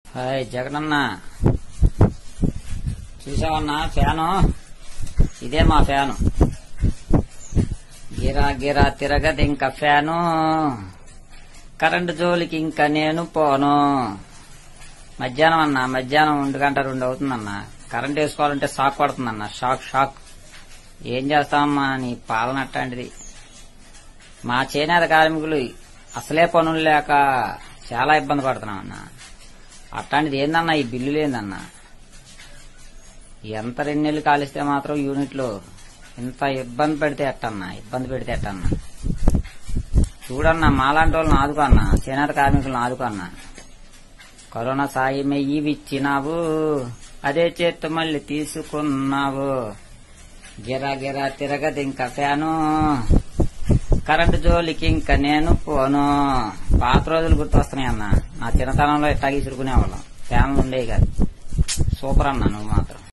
hi Jagananna చూసావన్నా fan ఇదే మా fan గిరా గిరా తిరగదు ఇంకా ఫ్యాను కరెంటు జోలికి ఇంకా నేను పోను మధ్యాహ్నం అన్న మధ్యాహ్నం ఒంటి గంట రెండు అవుతుందన్న కరెంట్ వేసుకోవాలంటే షాక్ పడుతుందన్న షాక్ షాక్ ఏం చేస్తామమ్మా నీ పాలన అట్లాంటిది మా చేనేత కార్మికులు అసలే పనులు లేక చాలా ఇబ్బంది పడుతున్నామన్నా అట్లాంటిది ఏందన్నా ఈ బిల్లులు ఏందన్నా ఎంత రెండు నెలలు కాలిస్తే మాత్రం యూనిట్లు ఇంత ఇబ్బంది పెడితే ఎట్టన్నా ఇబ్బంది పెడితే ఎట్టన్నా చూడన్నా మాలాంటి వాళ్ళని ఆదుకోన్నా చేనేత కార్మికులను ఆదుకోన్నా కరోనా సాయమే ఇవిచ్చినావు అదే చేత్తు మళ్ళీ తీసుకున్నావు గిరా గిరా తిరగదు ఇంకా ఫ్యాను కరెంటు జోలికి ఇంకా నేను పోను పాత రోజులు గుర్తొస్తున్నాయి అన్న నా చిన్నతనంలో ఇట్టాగి చురుకునేవాళ్ళం ఫ్యాన్లు ఉండేవి కాదు సూపర్ అన్న నువ్వు మాత్రం